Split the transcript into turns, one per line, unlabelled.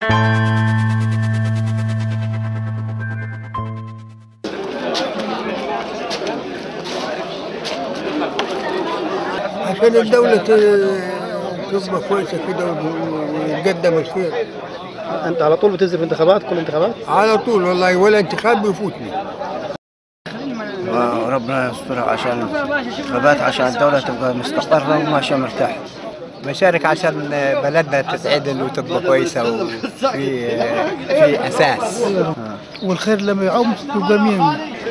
عشان الدولة ت- تبقى كويسة كده وتقدم الخير
انت على طول بتنزل في انتخابات كل انتخابات
على طول والله ولا انتخاب بيفوتني
وربنا يسترها عشان الانتخابات عشان الدولة تبقى مستقرة وماشية مرتاحة
بشارك عشان بلدنا تتعدل وتبقى كويسة وفي في أساس
والخير لما يعم يبقى مين